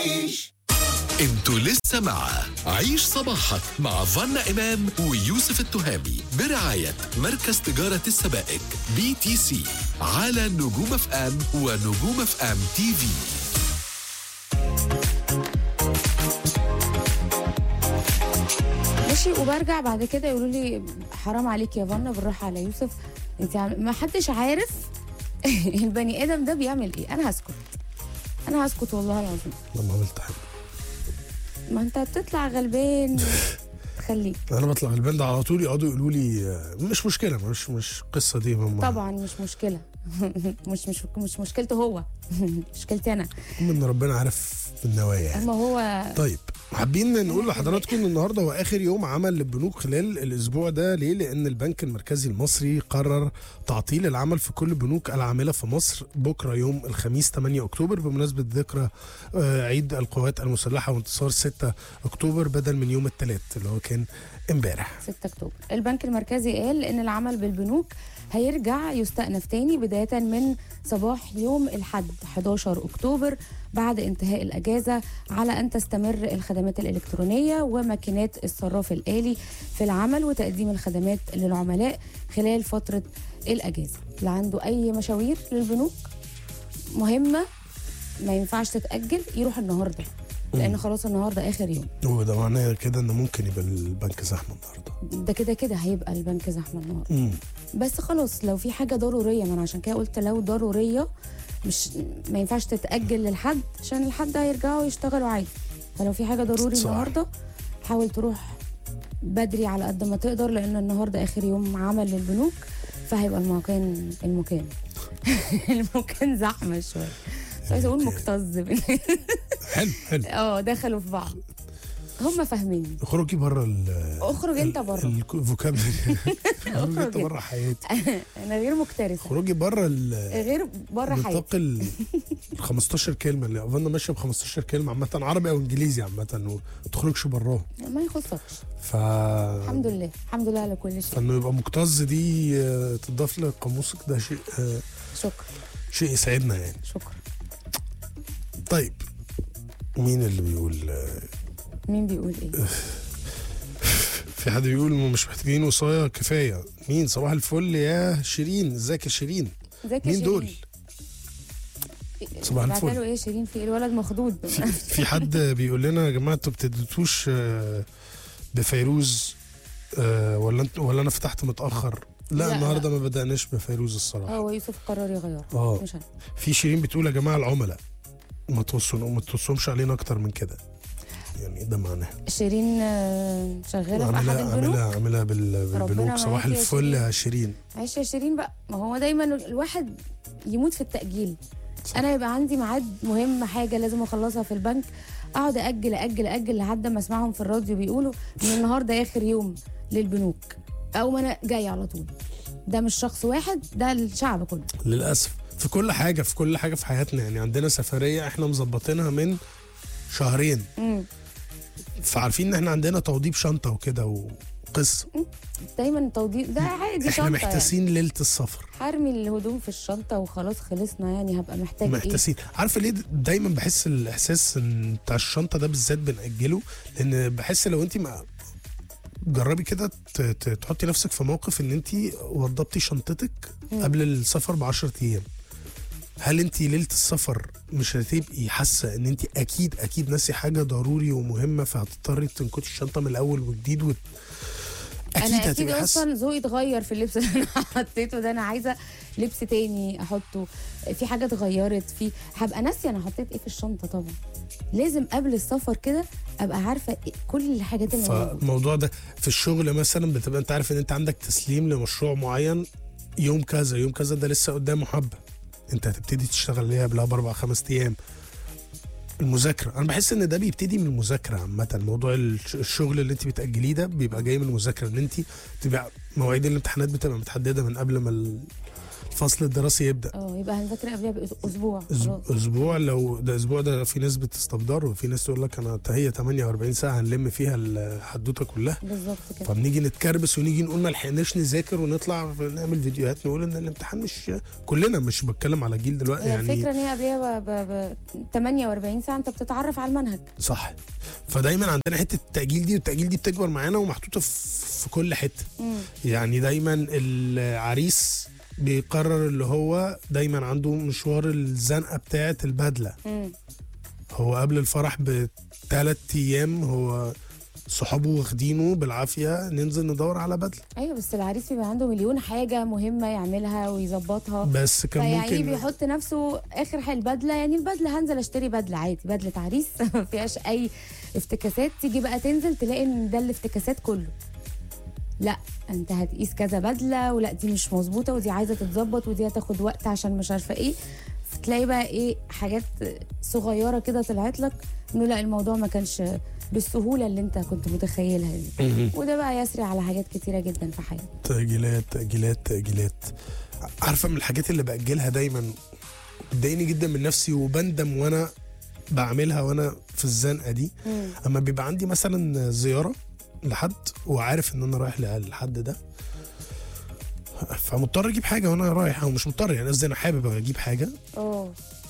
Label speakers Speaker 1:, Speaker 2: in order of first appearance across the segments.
Speaker 1: عيش
Speaker 2: انتوا لسه مع عيش صباحك مع فنا إمام ويوسف التهامي برعاية مركز تجارة السبائك بي تي سي على نجوم اف ام ونجوم اف ام تي في
Speaker 3: ماشي وبرجع بعد كده يقولوا لي حرام عليك يا فنا بالراحه على يوسف انت عم... ما حدش عارف البني ادم ده بيعمل ايه انا هسكت انا هسكت والله العظيم
Speaker 4: لما عملت حاجه
Speaker 3: ما انت بتطلع غلبان خليك
Speaker 4: انا بطلع من البند على طول يقعدوا يقولوا لي آه، مش مشكله مش مش قصه دي هم
Speaker 3: طبعا مش مشكله مش مش مش مشكلته هو مشكلتي انا
Speaker 4: المهم ان ربنا عارف النوايا يعني.
Speaker 3: اما هو
Speaker 4: طيب حابين نقول لحضراتكم ان النهارده هو اخر يوم عمل للبنوك خلال الاسبوع ده ليه؟ لان البنك المركزي المصري قرر تعطيل العمل في كل البنوك العامله في مصر بكره يوم الخميس 8 اكتوبر بمناسبه ذكرى آه، عيد القوات المسلحه وانتصار 6 اكتوبر بدل من يوم الثلاث اللي هو كان امبارح
Speaker 3: 6 اكتوبر البنك المركزي قال ان العمل بالبنوك هيرجع يستأنف تاني بداية من صباح يوم الحد 11 أكتوبر بعد انتهاء الأجازة على أن تستمر الخدمات الإلكترونية وماكينات الصراف الآلي في العمل وتقديم الخدمات للعملاء خلال فترة الأجازة اللي عنده أي مشاوير للبنوك مهمة ما ينفعش تتأجل يروح النهاردة لأن خلاص النهاردة آخر يوم
Speaker 4: وده معناه كده ان ممكن يبقى البنك زحمه النهارده
Speaker 3: ده كده كده هيبقى البنك زحمة النهاردة
Speaker 4: مم.
Speaker 3: بس خلاص لو في حاجه ضروريه ما انا عشان كده قلت لو ضروريه مش ما ينفعش تتاجل للحد عشان الحد هيرجعوا يشتغلوا عادي فلو في حاجه ضروري
Speaker 4: صح.
Speaker 3: النهارده حاول تروح بدري على قد ما تقدر لان النهارده اخر يوم عمل للبنوك فهيبقى المكان المكان المكان زحمه شويه مش عايزه اقول
Speaker 4: المكان.
Speaker 3: مكتظ
Speaker 4: حلو حلو
Speaker 3: اه دخلوا في بعض هم فاهمين
Speaker 4: اخرجي بره ال
Speaker 3: اخرج انت بره
Speaker 4: الفوكابلري اخرجي انت
Speaker 3: اخرج
Speaker 4: بره حياتي
Speaker 3: انا غير مكترثه
Speaker 4: اخرجي بره ال
Speaker 3: غير بره حياتي
Speaker 4: نطاق ال ال 15 كلمه اللي اظن ماشيه ب 15 كلمه عامه عربي او انجليزي عامه وما تخرجش براهم
Speaker 3: ما يخصكش
Speaker 4: ف
Speaker 3: الحمد لله الحمد لله على كل شيء
Speaker 4: فانه يبقى مكتظ دي آه، تضاف لقاموسك ده شيء آه،
Speaker 3: شكرا
Speaker 4: شيء يسعدنا يعني
Speaker 3: شكرا
Speaker 4: طيب مين اللي بيقول آه،
Speaker 3: مين بيقول ايه
Speaker 4: في حد بيقول مش محتاجين وصايه كفايه مين صباح الفل يا شيرين ازيك يا شيرين
Speaker 3: ازيك يا
Speaker 4: مين دول
Speaker 3: شيرين؟
Speaker 4: صباح
Speaker 3: بعت
Speaker 4: الفل.
Speaker 3: له ايه شيرين في إيه؟ الولد مخضوض
Speaker 4: في, في حد بيقول لنا يا جماعه انتوا بتدوتوش آه، بفيروز آه، ولا انت ولا انا فتحت متاخر لا,
Speaker 3: لا،
Speaker 4: النهارده ما بداناش بفيروز الصراحه
Speaker 3: هو يوسف قرر يغير
Speaker 4: اه
Speaker 3: مش انا
Speaker 4: في شيرين بتقول يا جماعه العملاء ما توصلوا ما توصلهمش علينا اكتر من كده يعني ده معناه
Speaker 3: شيرين آه، شغاله في احد
Speaker 4: عاملها
Speaker 3: البنوك
Speaker 4: عاملها عاملها بال- بالبنوك
Speaker 3: معاك
Speaker 4: صباح
Speaker 3: يا
Speaker 4: الفل
Speaker 3: شيرين.
Speaker 4: يا شيرين
Speaker 3: معلش يا شيرين بقى ما هو دايما الواحد يموت في التاجيل
Speaker 4: صح.
Speaker 3: انا يبقى عندي ميعاد مهم حاجه لازم اخلصها في البنك اقعد اجل اجل اجل لحد ما اسمعهم في الراديو بيقولوا ان النهارده اخر يوم للبنوك او ما انا جاي على طول ده مش شخص واحد ده الشعب كله
Speaker 4: للاسف في كل حاجه في كل حاجه في حياتنا يعني عندنا سفريه احنا مظبطينها من شهرين
Speaker 3: امم
Speaker 4: فعارفين ان احنا عندنا توضيب شنطه وكده وقصه
Speaker 3: دايما التوضيح ده عادي
Speaker 4: احنا
Speaker 3: شنطه يعني.
Speaker 4: محتاسين ليله السفر
Speaker 3: هرمي الهدوم في الشنطه وخلاص خلصنا يعني هبقى محتاج ايه
Speaker 4: محتاسين عارفه ليه دايما بحس الاحساس إن بتاع الشنطه ده بالذات بنأجله لان بحس لو انت ما جربي كده ت- ت- تحطي نفسك في موقف ان انت وضبتي شنطتك قبل السفر ب 10 ايام هل انت ليله السفر مش هتبقي حاسه ان انت اكيد اكيد ناسي حاجه ضروري ومهمه فهتضطري تنكتي الشنطه من الاول وجديد و... اكيد
Speaker 3: انا اكيد
Speaker 4: هتبقي حاسه
Speaker 3: اصلا ذوقي اتغير في اللبس اللي انا حطيته ده انا عايزه لبس تاني احطه في حاجه اتغيرت في هبقى ناسيه انا حطيت ايه في الشنطه طبعا لازم قبل السفر كده ابقى عارفه إيه كل الحاجات اللي موجودة.
Speaker 4: فالموضوع ده في الشغل مثلا بتبقى انت عارف ان انت عندك تسليم لمشروع معين يوم كذا يوم كذا ده لسه قدامه حبه انت هتبتدي تشتغل عليها قبلها باربع خمس ايام المذاكره انا بحس ان ده بيبتدي من المذاكره عامه موضوع الش- الشغل اللي انت بتاجليه ده بيبقى جاي من المذاكره ان انت تبقى مواعيد الامتحانات بتبقى متحدده من قبل ما ال- الفصل الدراسي يبدا
Speaker 3: اه يبقى هنذاكر قبلها باسبوع
Speaker 4: أس-
Speaker 3: خلاص
Speaker 4: اسبوع لو ده اسبوع ده في ناس بتستبدره وفي ناس تقول لك انا هي 48 ساعه هنلم فيها الحدوته كلها
Speaker 3: بالظبط كده
Speaker 4: فبنيجي نتكربس ونيجي نقول ما لحقناش نذاكر ونطلع نعمل فيديوهات نقول ان الامتحان مش كلنا مش بتكلم على جيل دلوقتي
Speaker 3: هي
Speaker 4: يعني
Speaker 3: الفكره ان هي قبلها ب... ب... ب... 48 ساعه انت بتتعرف على المنهج
Speaker 4: صح فدايما عندنا حته التاجيل دي والتاجيل دي بتكبر معانا ومحطوطه في في كل حته
Speaker 3: مم.
Speaker 4: يعني دايما العريس بيقرر اللي هو دايما عنده مشوار الزنقه بتاعه البدله
Speaker 3: مم.
Speaker 4: هو قبل الفرح بثلاث ايام هو صحابه واخدينه بالعافيه ننزل ندور على بدله
Speaker 3: ايوه بس العريس بيبقى عنده مليون حاجه مهمه يعملها ويظبطها
Speaker 4: بس كان
Speaker 3: فيعني
Speaker 4: ممكن
Speaker 3: بيحط نفسه اخر حاجه البدله يعني البدله هنزل اشتري بدله عادي بدله عريس ما فيهاش اي افتكاسات تيجي بقى تنزل تلاقي ان ده الافتكاسات كله لا انت هتقيس كذا بدله ولا دي مش مظبوطه ودي عايزه تتظبط ودي هتاخد وقت عشان مش عارفه ايه فتلاقي بقى ايه حاجات صغيره كده طلعت لك انه لا الموضوع ما كانش بالسهوله اللي انت كنت متخيلها دي
Speaker 4: مهم.
Speaker 3: وده بقى يسري على حاجات كتيره جدا في حياتك
Speaker 4: تأجيلات تأجيلات تأجيلات عارفة من الحاجات اللي بأجلها دايما بتضايقني جدا من نفسي وبندم وأنا بعملها وأنا في الزنقة دي
Speaker 3: مم.
Speaker 4: أما بيبقى عندي مثلا زيارة لحد وعارف إن أنا رايح للحد ده فمضطر اجيب حاجه وانا رايح او مش مضطر يعني قصدي انا حابب اجيب حاجه
Speaker 3: اه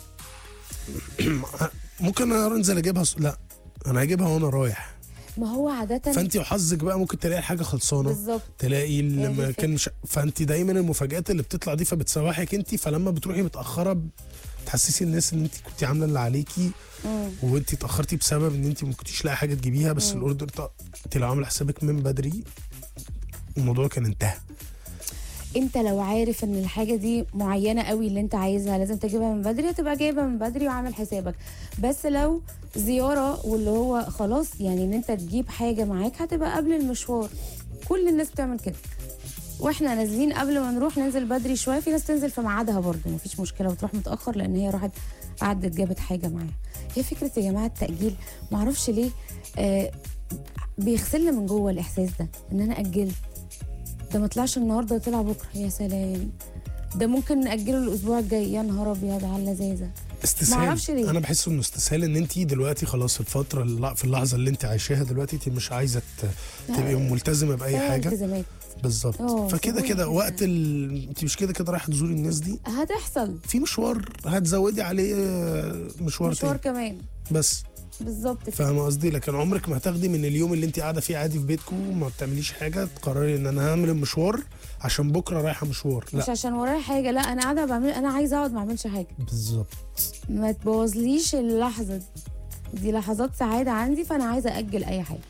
Speaker 4: ممكن انزل اجيبها ص- لا انا هجيبها وانا رايح
Speaker 3: ما هو عاده
Speaker 4: فانت وحظك بقى ممكن تلاقي الحاجه خلصانه
Speaker 3: بالظبط
Speaker 4: تلاقي
Speaker 3: هي دي
Speaker 4: المكان مش فانت دايما المفاجآت اللي بتطلع دي فبتسوحك انت فلما بتروحي متاخره بتحسسي الناس ان انت كنت عامله اللي عليكي
Speaker 3: مم.
Speaker 4: وانت اتاخرتي بسبب ان انت ما كنتيش لاقي حاجه تجيبيها بس
Speaker 3: مم.
Speaker 4: الاوردر ط- انت لو عامله حسابك من بدري الموضوع كان انتهى
Speaker 3: انت لو عارف ان الحاجه دي معينه قوي اللي انت عايزها لازم تجيبها من بدري هتبقى جايبها من بدري وعامل حسابك بس لو زياره واللي هو خلاص يعني ان انت تجيب حاجه معاك هتبقى قبل المشوار كل الناس بتعمل كده واحنا نازلين قبل ما نروح ننزل بدري شويه في ناس تنزل في ميعادها برضه مفيش مشكله وتروح متاخر لان هي راحت قعدت جابت حاجه معاها هي فكره يا جماعه التاجيل معرفش ليه آه بيغسلنا من جوه الاحساس ده ان انا اجلت ده ما طلعش النهارده طلع بكره يا سلام ده ممكن ناجله الاسبوع الجاي يا نهار ابيض على اللذاذه
Speaker 4: استسهال
Speaker 3: معرفش ليه.
Speaker 4: انا بحس انه استسهال ان انت دلوقتي خلاص الفتره الل- في اللحظه اللي انت عايشاها دلوقتي انت مش عايزه ت- تبقي ملتزمه باي
Speaker 3: فيها
Speaker 4: حاجه
Speaker 3: التزامات
Speaker 4: بالظبط
Speaker 3: اه،
Speaker 4: فكده
Speaker 3: سيبوني
Speaker 4: كده
Speaker 3: كده.
Speaker 4: وقت ال... انت مش كده كده رايحه تزوري الناس دي
Speaker 3: هتحصل
Speaker 4: في مشوار هتزودي عليه آه، مشوار,
Speaker 3: مشوار
Speaker 4: تاني
Speaker 3: كمان
Speaker 4: بس
Speaker 3: بالظبط كده.
Speaker 4: فاهمه قصدي لكن عمرك ما هتاخدي من اليوم اللي انت قاعده فيه عادي في بيتكم وما بتعمليش حاجه تقرري ان انا هعمل المشوار عشان بكره رايحه مشوار
Speaker 3: مش
Speaker 4: لا
Speaker 3: عشان ورايا حاجه لا انا قاعده بعمل انا عايزه اقعد ما اعملش حاجه
Speaker 4: بالظبط
Speaker 3: ما تبوظليش اللحظه دي دي لحظات سعاده عندي فانا عايزه اجل اي حاجه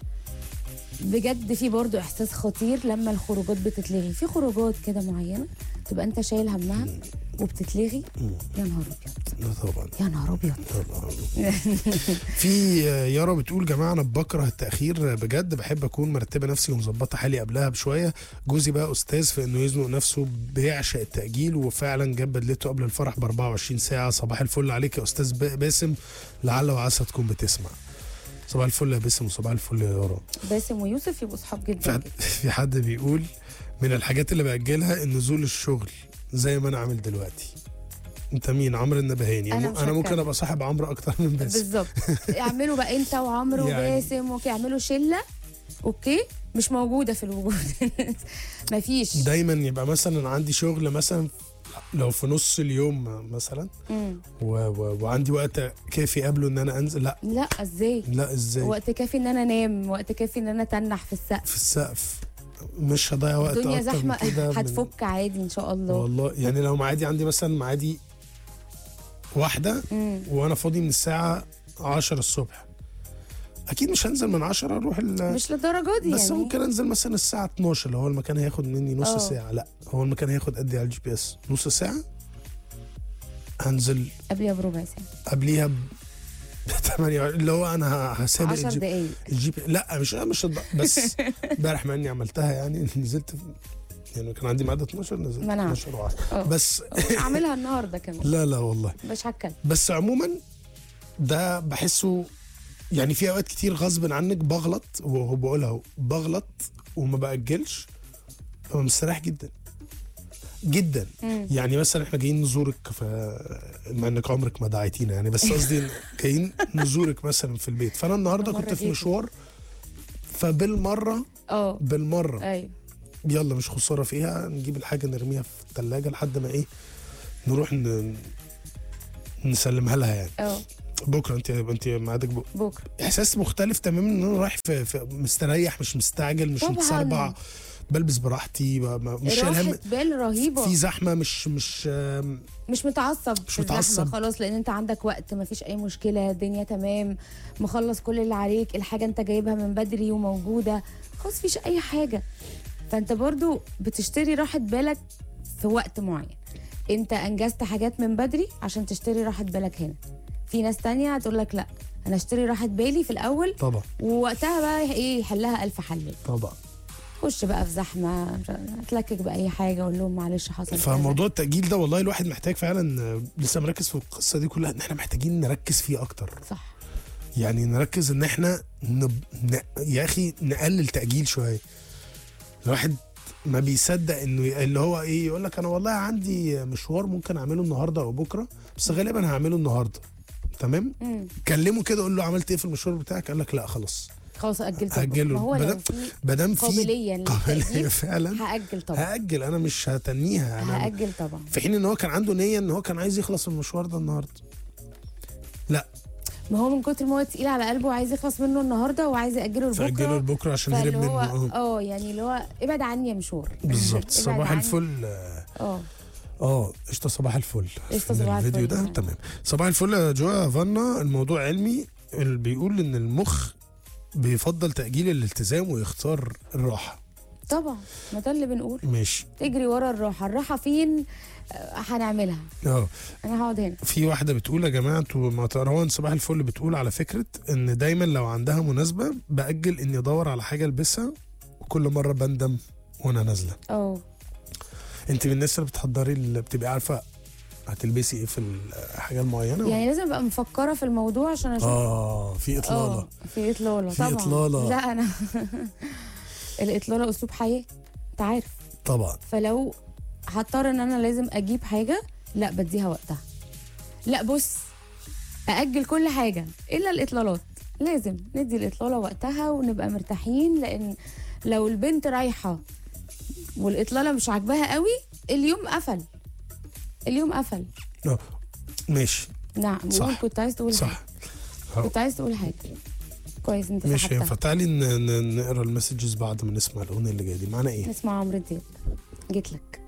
Speaker 3: بجد في برضو احساس خطير لما الخروجات بتتلغي في خروجات كده معينه تبقى انت شايل همها وبتتلغي يا نهار ابيض
Speaker 4: لا طبعا
Speaker 3: يا نهار ابيض
Speaker 4: طبعا في يارا بتقول جماعه انا بكره التاخير بجد بحب اكون مرتبه نفسي ومظبطه حالي قبلها بشويه جوزي بقى استاذ في انه يزنق نفسه بيعشق التاجيل وفعلا جاب بدلته قبل الفرح ب 24 ساعه صباح الفل عليك يا استاذ ب- باسم لعل وعسى تكون بتسمع صباح الفل يا باسم وصباح الفل يا يارا
Speaker 3: باسم ويوسف يبقوا صحاب
Speaker 4: في
Speaker 3: جدا
Speaker 4: حد, في حد بيقول من الحاجات اللي باجلها النزول الشغل زي ما انا عامل دلوقتي انت مين عمرو النبهاني
Speaker 3: أنا
Speaker 4: انا,
Speaker 3: مش
Speaker 4: أنا ممكن
Speaker 3: هتكلم.
Speaker 4: ابقى صاحب عمرو اكتر من باسم
Speaker 3: بالظبط اعملوا بقى انت وعمرو
Speaker 4: يعني-
Speaker 3: وباسم اوكي اعملوا شله اوكي مش موجوده في الوجود مفيش
Speaker 4: دايما يبقى مثلا عندي شغل مثلا لو في نص اليوم مثلا
Speaker 3: مم.
Speaker 4: و... و... وعندي وقت كافي قبله ان انا انزل لا
Speaker 3: لا ازاي
Speaker 4: لا ازاي
Speaker 3: وقت كافي ان انا انام وقت كافي ان انا تنح في السقف
Speaker 4: في السقف مش هضيع وقت
Speaker 3: الدنيا
Speaker 4: اكتر
Speaker 3: زحمه
Speaker 4: من كده من-
Speaker 3: هتفك عادي ان شاء الله
Speaker 4: والله يعني لو معادي عندي مثلا معادي واحدة
Speaker 3: مم.
Speaker 4: وانا فاضي من الساعة 10 الصبح اكيد مش هنزل من 10 اروح ال...
Speaker 3: مش للدرجه دي
Speaker 4: بس
Speaker 3: يعني
Speaker 4: ممكن انزل مثلا الساعة 12 اللي هو المكان هياخد مني نص
Speaker 3: اه.
Speaker 4: ساعة لا هو المكان هياخد قد ايه على الجي بي اس نص ساعة هنزل
Speaker 3: قبلها بربع ساعه
Speaker 4: قبليها ب 8 اللي هو انا ه- هسابق
Speaker 3: 10
Speaker 4: الجي,
Speaker 3: دقايق
Speaker 4: الجي بي لا مش مش الض- بس امبارح مع اني عملتها يعني نزلت في- يعني كان عندي ميعاد 12 نزلت
Speaker 3: ما أنا عارفة.
Speaker 4: 12 و10
Speaker 3: اه.
Speaker 4: بس
Speaker 3: اعملها النهارده كمان
Speaker 4: لا لا والله
Speaker 3: مش هتكلم
Speaker 4: بس عموما ده بحسه يعني في اوقات كتير غصب عنك بغلط وهو بقولها اهو، بغلط وما باجلش ببقى مستريح جدا جدا
Speaker 3: مم.
Speaker 4: يعني مثلا احنا جايين نزورك ف مع انك عمرك ما دعيتينا يعني بس قصدي جايين نزورك مثلا في البيت فانا النهارده
Speaker 3: مرة
Speaker 4: كنت في
Speaker 3: جيتوا.
Speaker 4: مشوار فبالمره
Speaker 3: اه
Speaker 4: بالمره
Speaker 3: ايوه
Speaker 4: يلا مش خساره فيها نجيب الحاجه نرميها في الثلاجه لحد ما ايه نروح ن... نسلمها لها يعني
Speaker 3: اه
Speaker 4: بكره انت انت ميعادك بكره
Speaker 3: بكره
Speaker 4: احساس مختلف تماما ان انا رايح في, في مستريح مش مستعجل مش
Speaker 3: طبعاً.
Speaker 4: متسربع بلبس براحتي ب- ب- مش شايل هم
Speaker 3: راحة بال رهيبه
Speaker 4: في زحمه مش مش آم،
Speaker 3: مش متعصب
Speaker 4: مش
Speaker 3: في الزحمة
Speaker 4: متعصب.
Speaker 3: خلاص لان انت عندك وقت ما فيش اي مشكله الدنيا تمام مخلص كل اللي عليك الحاجه انت جايبها من بدري وموجوده خلاص فيش اي حاجه فانت برضو بتشتري راحه بالك في وقت معين انت انجزت حاجات من بدري عشان تشتري راحه بالك هنا في ناس تانية هتقول لك لا انا اشتري راحه بالي في الاول
Speaker 4: طبعا
Speaker 3: ووقتها بقى ايه يحلها الف حل
Speaker 4: طبعا
Speaker 3: خش بقى في زحمه مش- اتلكك باي حاجه اقول لهم معلش حصل كذا.
Speaker 4: فموضوع التأجيل ده والله الواحد محتاج فعلا آه، لسه مركز في القصة دي كلها ان احنا محتاجين نركز فيه اكتر
Speaker 3: صح
Speaker 4: يعني نركز ان احنا نب... ن... يا اخي نقلل تأجيل شوية الواحد ما بيصدق انه ي- اللي هو ايه يقول لك انا والله عندي مشوار ممكن اعمله النهارده او بكره بس غالبا هعمله النهارده تمام
Speaker 3: مم.
Speaker 4: كلمه كده قول له عملت ايه في المشوار بتاعك قال لك لا خلاص
Speaker 3: خلاص اجلت
Speaker 4: هأجله.
Speaker 3: ما هو لو
Speaker 4: بدل-
Speaker 3: في
Speaker 4: مادام في
Speaker 3: قابليه
Speaker 4: قابليه
Speaker 3: للتأجيل
Speaker 4: فعلا
Speaker 3: هاجل طبعا
Speaker 4: هاجل انا مش هتنيها انا
Speaker 3: هاجل طبعا
Speaker 4: في حين ان هو كان عنده نيه ان هو كان عايز يخلص من المشوار ده النهارده لا
Speaker 3: ما هو من كتر ما هو تقيل على قلبه وعايز يخلص منه النهارده وعايز ياجله لبكره
Speaker 4: فاجله لبكره عشان
Speaker 3: فاللي
Speaker 4: يهرب
Speaker 3: هو
Speaker 4: منه اه
Speaker 3: اه يعني اللي هو ابعد عني يا مشوار
Speaker 4: بالظبط
Speaker 3: ابعد
Speaker 4: صباح
Speaker 3: عني.
Speaker 4: الفل اه
Speaker 3: اه
Speaker 4: اه قشطه صباح الفل
Speaker 3: قشطة
Speaker 4: في
Speaker 3: صباح
Speaker 4: الفيديو
Speaker 3: الفل.
Speaker 4: ده تمام صباح الفل يا جو فانا الموضوع علمي اللي بيقول ان المخ بيفضل تأجيل الالتزام ويختار الراحة
Speaker 3: طبعا ما ده اللي بنقول
Speaker 4: ماشي
Speaker 3: تجري ورا الراحه الراحه فين آه، هنعملها
Speaker 4: اه
Speaker 3: انا هقعد هنا
Speaker 4: في واحدة بتقول يا جماعة انتوا ما تروان صباح الفل بتقول على فكرة ان دايما لو عندها مناسبة بأجل اني ادور على حاجة البسها وكل مرة بندم وانا نازلة
Speaker 3: اه
Speaker 4: انت من الناس اللي بتحضري اللي بتبقي عارفة هتلبسي ايه في الحاجة المعينة
Speaker 3: يعني لازم ابقى مفكره في الموضوع عشان اشوف
Speaker 4: اه في اطلالة
Speaker 3: اه في اطلاله
Speaker 4: في
Speaker 3: طبعا
Speaker 4: إطلالة.
Speaker 3: لا انا الاطلاله اسلوب حياه انت عارف
Speaker 4: طبعا
Speaker 3: فلو هضطر ان انا لازم اجيب حاجه لا بديها وقتها لا بص ااجل كل حاجه الا الاطلالات لازم ندي الاطلاله وقتها ونبقى مرتاحين لان لو البنت رايحه والاطلاله مش عاجباها قوي اليوم قفل اليوم قفل
Speaker 4: اه ماشي
Speaker 3: نعم
Speaker 4: صح.
Speaker 3: قول كنت عايز تقول حاجه
Speaker 4: صح
Speaker 3: كنت عايز تقول حاجه كويس انت
Speaker 4: مش
Speaker 3: سحبتها
Speaker 4: هينفع تعالي ن- ن- نقرا المسجز بعد ما نسمع الاغنيه اللي جايه دي معانا ايه
Speaker 3: نسمع عمرو دياب جيت لك